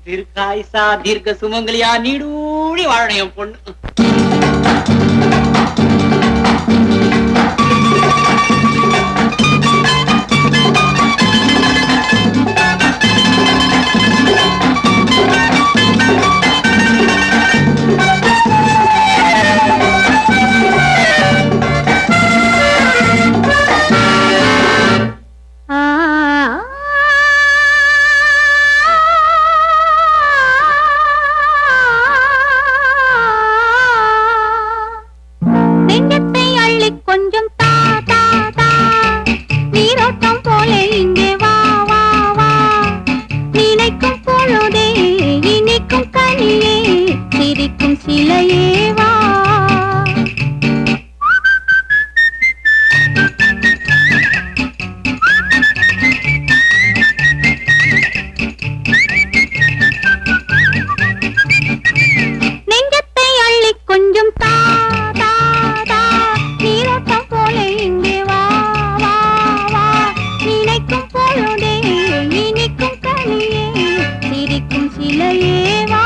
திருக்காய்சா தீர்க்க சுமங்கலியா நீடூழி வாழணும் என் பொண்ணு ஆ நெஞ்சத்தை அள்ளி கொஞ்சம் தா தா தா நீரோட்டம் போல இங்கே வா வா வா நினைக்கும் பொழுதே இனிக்கும் கனியே சிரிக்கும் சிலையே வா நெஞ்சத்தை அள்ளி கொஞ்சம் தா தா தா நீரோட்டம் போல இங்கே வா வா வா நினைக்கும் பொழுதே இனிக்கும் கனியே சிரிக்கும் சிலையே வா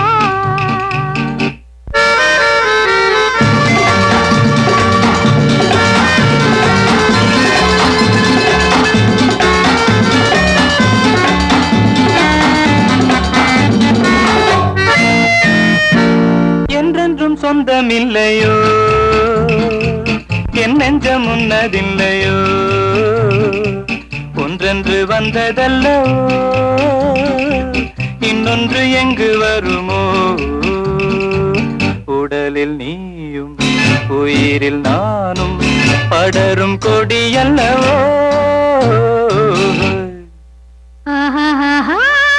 என்றென்றும் சொந்தமில்லையோ என் நெஞ்சம் உன்னதில்லையோ ஒன்றென்று வந்ததல்லோ இன்னொன்று எங்கு வருமோ உடலில் நீயும் உயிரில் நானும் படரும் கொடியல்லவோ ஆஹாஹாஹா.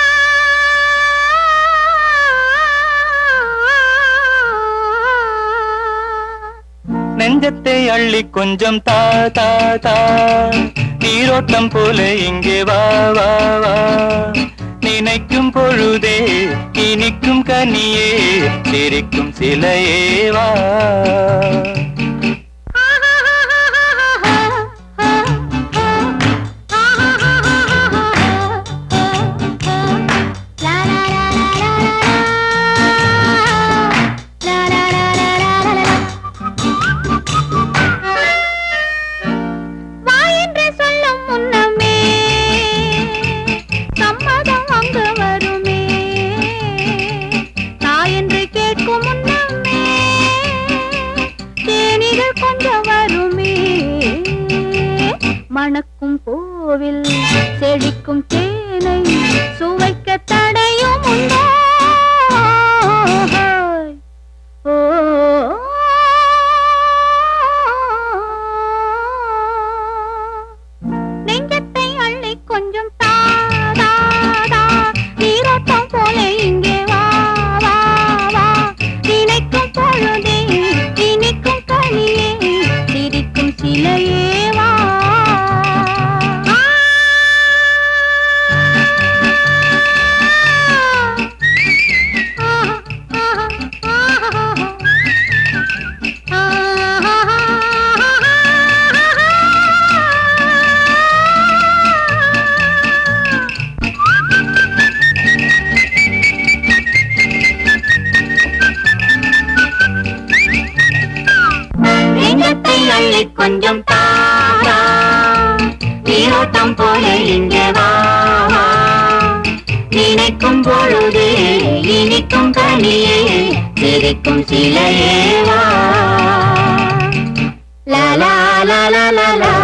நெஞ்சத்தை அள்ளி கொஞ்சம் தா தா தா நீரோட்டம் போல இங்கே வா வா வா நினைக்கும் பொழுதே இனிக்கும் கனியே சிரிக்கும் சிலையே வா வா என்று சொல்லும் முன்னமே சம்மதம் அங்கு வருமே நான் என்று கேட்கும் முன்னமே தேனிகள் கொஞ்சம் வருமே மணக்கும் பூவில் செழிக்கும் தேனை சுவைக்க தடையும் உண்டோ ஓ நெஞ்சத்தை அள்ளி கொஞ்சம் தா தா தா நீரோட்டம் போல இங்கே வா வா வா நினைக்கும் பொழுதே இனிக்கும் கனியே சிரிக்கும் சிலையே வா நெஞ்சத்தை அள்ளி கொஞ்சம் தாரா நீரோட்டம் போல இங்கே வா வா. நினைக்கும் பொழுதே இனிக்கும் கனியே சிரிக்கும் சிலையே வா லா லா லா லா லா லா